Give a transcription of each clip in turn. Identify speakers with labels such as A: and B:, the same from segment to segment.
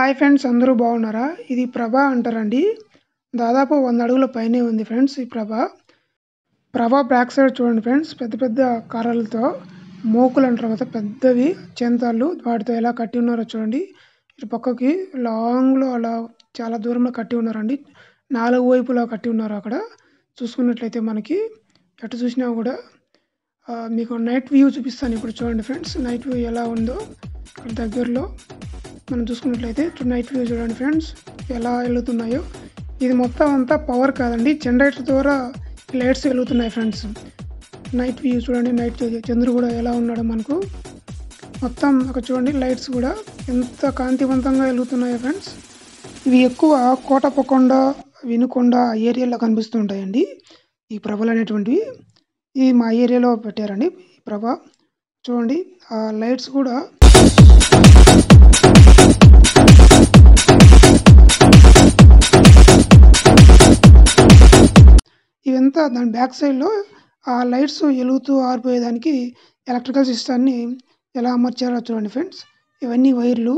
A: hi friends అందరూ బాగున్నారా ఇది ప్రభ అంటారండి దాదాపు వంద అడుగుల పైనే ఉంది ఫ్రెండ్స్ ఈ ప్రభ ప్రభ బ్యాక్ సైడ్ చూడండి ఫ్రెండ్స్ పెద్ద పెద్ద కర్రలతో మోకులు అంటారు కదా పెద్దవి చేంతాళ్ళు వాటితో ఎలా కట్టి ఉన్నారో చూడండి ఇటు పక్కకి లాంగ్లో అలా చాలా దూరంలో కట్టి ఉన్నారండి నాలుగు వైపులా కట్టి ఉన్నారు అక్కడ చూసుకున్నట్లయితే మనకి ఎటు చూసినా కూడా ఆ, మీకు నైట్ వ్యూ చూపిస్తాను ఇప్పుడు చూడండి ఫ్రెండ్స్ నైట్ వ్యూ ఎలా ఉందో ఇక్కడ దగ్గరలో మనం చూసుకున్నట్లయితే నైట్ వ్యూ చూడండి ఫ్రెండ్స్ ఎలా వెలుగుతున్నాయో ఇది మొత్తం అంతా పవర్ కాదండి జనరేటర్ ద్వారా లైట్స్ వెలుగుతున్నాయి ఫ్రెండ్స్ నైట్ వ్యూ చూడండి నైట్ చంద్రుడు కూడా ఎలా ఉన్నాడో మనకు మొత్తం అక్కడ చూడండి లైట్స్ కూడా ఎంత కాంతివంతంగా వెలుగుతున్నాయో ఫ్రెండ్స్ ఇవి ఎక్కువ కోటపకొండ వినుకొండ ఆ ఏరియాలో కనిపిస్తుంటాయండి ఈ ప్రభలు అనేటువంటివి ఇవి మా ఏరియాలో పెట్టారండి ఈ ప్రభ చూడండి ఆ లైట్స్ కూడా ఇవంతా దాని బ్యాక్ సైడ్లో ఆ లైట్స్ వెలుగుతూ ఆరిపోయేదానికి ఎలక్ట్రికల్ సిస్టాన్ని ఎలా అమర్చారో చూడండి ఫ్రెండ్స్ ఇవన్నీ వైర్లు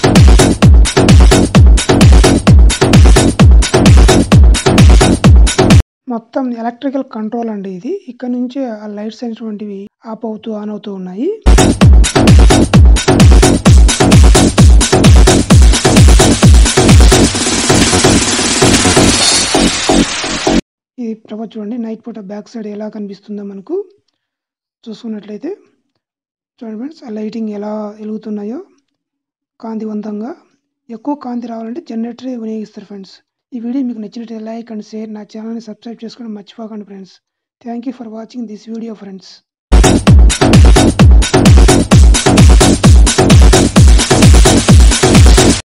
A: మొత్తం ఎలక్ట్రికల్ కంట్రోల్ అండి ఇది ఇక్కడ నుంచే ఆ లైట్స్ అనేటువంటివి ఆఫ్ అవుతూ ఆన్ అవుతూ ఉన్నాయి ఇది ప్రభ చూడండి నైట్ పూట బ్యాక్ సైడ్ ఎలా కనిపిస్తుందో మనకు చూసుకున్నట్లయితే చూడండి ఫ్రెండ్స్ ఆ లైటింగ్ ఎలా వెలుగుతున్నాయో కాంతివంతంగా ఎక్కువ కాంతి రావాలంటే జనరేటరే వినియోగిస్తారు ఫ్రెండ్స్ ఈ వీడియో మీకు నచ్చినట్లయితే లైక్ అండ్ షేర్ నా ఛానల్ని సబ్స్క్రైబ్ చేసుకోవడం మర్చిపోకండి friends thank you for watching this video friends